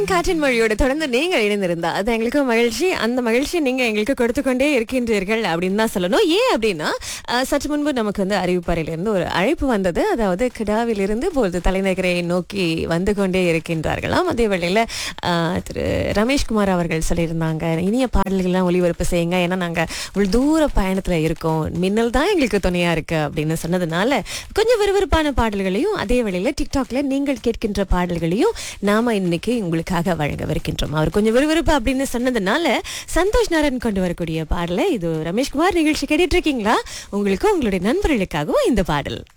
காற்றின் மொழியோட தொடர்ந்து நீங்கள் இணைந்திருந்தா அது எங்களுக்கு மகிழ்ச்சி அந்த மகிழ்ச்சி நீங்க எங்களுக்கு கொடுத்து கொண்டே இருக்கின்றீர்கள் அப்படின்னு தான் சொல்லணும் ஏன் அப்படின்னா அஹ், சற்று முன்பு நமக்கு வந்து அறிவிப்பறையிலிருந்து ஒரு அழைப்பு வந்தது அதாவது கிடாவிலிருந்து இப்பொழுது தலைநகரை நோக்கி வந்து கொண்டே இருக்கின்றார்களாம் அதே வேளையில அஹ், திரு ரமேஷ்குமார் அவர்கள் சொல்லியிருந்தாங்க இனிய பாடல்கள்லாம் ஒளிபரப்பு செய்யுங்க ஏன்னா நாங்க ஒரு தூர பயணத்துல இருக்கோம் மின்னல் தான் எங்களுக்கு துணையா இருக்கு அப்படின்னு சொன்னதுனால கொஞ்சம் விறுவிறுப்பான பாடல்களையும் அதே வேளையில டிக்டாக்ல நீங்கள் கேட்கின்ற பாடல்களையும் நாம இன்னைக்கு உங்களுக்காக வழங்கவிருக்கின்றோம் அவர் கொஞ்சம் விறுவிறுப்பு அப்படின்னு சொன்னதுனால சந்தோஷ் நாராயண் கொண்டு வரக்கூடிய பாடலை இது ரமேஷ்குமார் நிகழ்ச்சி கேட்டுட்டு இருக்கீங்களா உங்களுக்கு உங்களுடைய நண்பர்களுக்காகவும் இந்த பாடல்